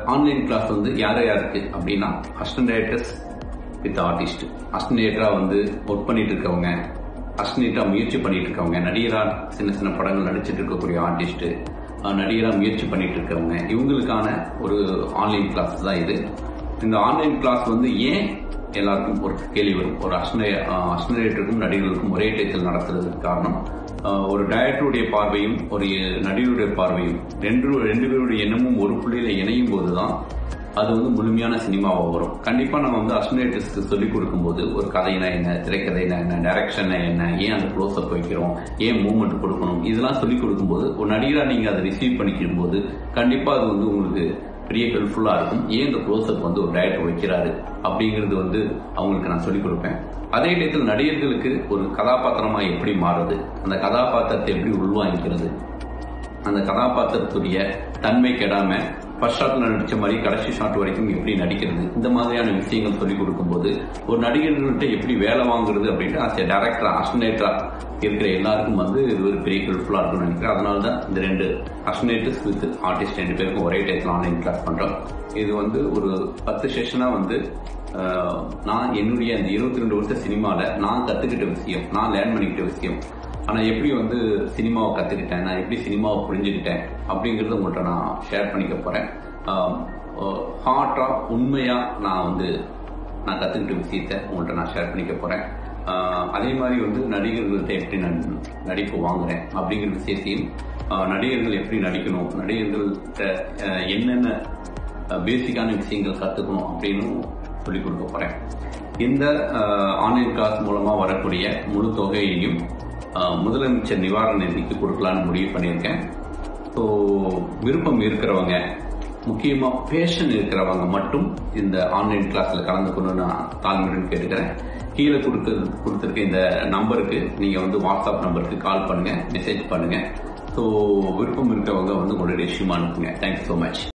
online class வந்து யார் யாருக்கு அப்படின்னா assistant directors with artist assistant டைரக்டரா வந்து ஒர்க் பண்ணிட்டு இருக்கவங்க அசிஸ்டன்டா முயற்சி பண்ணிட்டு இருக்கவங்க நடிகரா சின்ன சின்ன படங்கள் நடிச்சிட்டு இருக்கக்கூடிய ஆர்டிஸ்ட் நடிகரா முயற்சி பண்ணிட்டு இருக்கவங்க இவங்களுக்கான ஒரு ஆன்லைன் கிளாஸ் தான் இது இந்த ஆன்லைன் கிளாஸ் வந்து ஏன் எல்லாருக்கும் ஒரு கேள்வி வரும் ஒரு அஸ்னரேட்டருக்கும் நடிகர்களுக்கும் ஒரே டயத்தில் நடத்துறதுக்கு காரணம் ஆஹ் ஒரு டைரக்டருடைய பார்வையும் ஒரு நடிகருடைய பார்வையும் ரெண்டு ரெண்டு பேருடைய எண்ணமும் ஒரு புள்ளியில இணையும் போதுதான் அது வந்து முழுமையான சினிமாவா வரும் கண்டிப்பா நம்ம வந்து அஸ்னரேட்டர்ஸ்க்கு சொல்லிக் கொடுக்கும்போது ஒரு கதைனா என்ன திரைக்கதைனா என்ன டைரக்ஷன் என்ன ஏன் அந்த க்ளோஸ் அப் வைக்கிறோம் ஏன் மூவ்மெண்ட் கொடுக்கணும் இதெல்லாம் சொல்லிக் கொடுக்கும்போது ஒரு நடிகரா நீங்க அதை ரிசீவ் பண்ணிக்கும் போது கண்டிப்பா அது வந்து உங்களுக்கு பெரிய ஹெல்ப்ஃபுல்லா இருக்கும் ஏன் இந்த க்ளோஸ் அப் வந்து ஒரு டைரக்டர் வைக்கிறாரு அப்படிங்கிறது வந்து அவங்களுக்கு நான் சொல்லிக் கொடுப்பேன் அதே டயத்தில் நடிகர்களுக்கு ஒரு கதாபாத்திரமா எப்படி மாறுது அந்த கதாபாத்திரத்தை எப்படி உள்வாங்கிக்கிறது அந்த கதாபாத்திரத்துடைய தன்மை கெடாம ஃபர்ஸ்ட் ஷாட்ல நடிச்ச மாதிரி கடைசி ஷாட் வரைக்கும் எப்படி நடிக்கிறது இந்த மாதிரியான விஷயங்கள் சொல்லிக் கொடுக்கும்போது ஒரு நடிகர்கள்ட்ட எப்படி வேலை வாங்குறது அப்படின்ட்டு ஆஸ் ஏ டேரக்டரா அஸ்னேட்டரா இருக்கிற எல்லாருக்கும் வந்து இது ஒரு பெரிய ஹெல்ப்ஃபுல்லா இருக்கும்னு நினைக்கிறேன் அதனால தான் இந்த ரெண்டு அஸ்னேட்டர்ஸ் வித் ஆர்டிஸ்ட் ரெண்டு பேருக்கும் ஒரே டயத்தில் ஆன்லைன் கிளாஸ் பண்றோம் இது வந்து ஒரு பத்து செஷனா வந்து ஆஹ், நான் என்னுடைய அந்த இருபத்தி ரெண்டு வருஷ சினிமால நான் கத்துக்கிட்ட விஷயம் நான் லேர்ன் பண்ணிக்கிட்ட விஷயம் ஆனா எப்படி வந்து சினிமாவை கத்துக்கிட்டேன் நான் எப்படி சினிமாவை புரிஞ்சுக்கிட்டேன் அப்படிங்கறத உங்கள்கிட்ட நான் ஷேர் பண்ணிக்க போறேன் ஹார்ட்டா உண்மையா நான் வந்து நான் கத்துக்கிட்ட விஷயத்த உங்கள்கிட்ட நான் ஷேர் பண்ணிக்க போறேன் ஆஹ் அதே மாதிரி வந்து நடிகர்கள்ட்ட எப்படி நான் நடிப்பு வாங்குறேன் அப்படிங்கிற விஷயத்தையும் ஆஹ் நடிகர்கள் எப்படி நடிக்கணும் நடிகர்கள்ட்ட ஆஹ் என்னென்ன பேசிக்கான விஷயங்கள் கத்துக்கணும் அப்படின்னு சொல்லிக் கொடுக்க போறேன் இந்த ஆன்லைன் கிளாஸ் மூலமா வரக்கூடிய முழு தொகையையும் ஆஹ் முதலமைச்சர் நிவாரண நிதிக்கு கொடுக்கலான்னு முடிவு பண்ணியிருக்கேன் ஸோ விருப்பம் இருக்கிறவங்க முக்கியமா பேஷன் இருக்கிறவங்க மட்டும் இந்த ஆன்லைன் கிளாஸ்ல கலந்துக்கணும்னு நான் தாழ்மையுடன் கேட்டுக்கிறேன் கீழே கொடுக்க கொடுத்துருக்க இந்த நம்பருக்கு நீங்க வந்து வாட்ஸ்அப் நம்பருக்கு கால் பண்ணுங்க மெசேஜ் பண்ணுங்க ஸோ விருப்பம் இருக்கிறவங்க வந்து உங்களுடைய ரெஷ்யூம் அனுப்புங்க தேங்க்யூ ஸோ மச்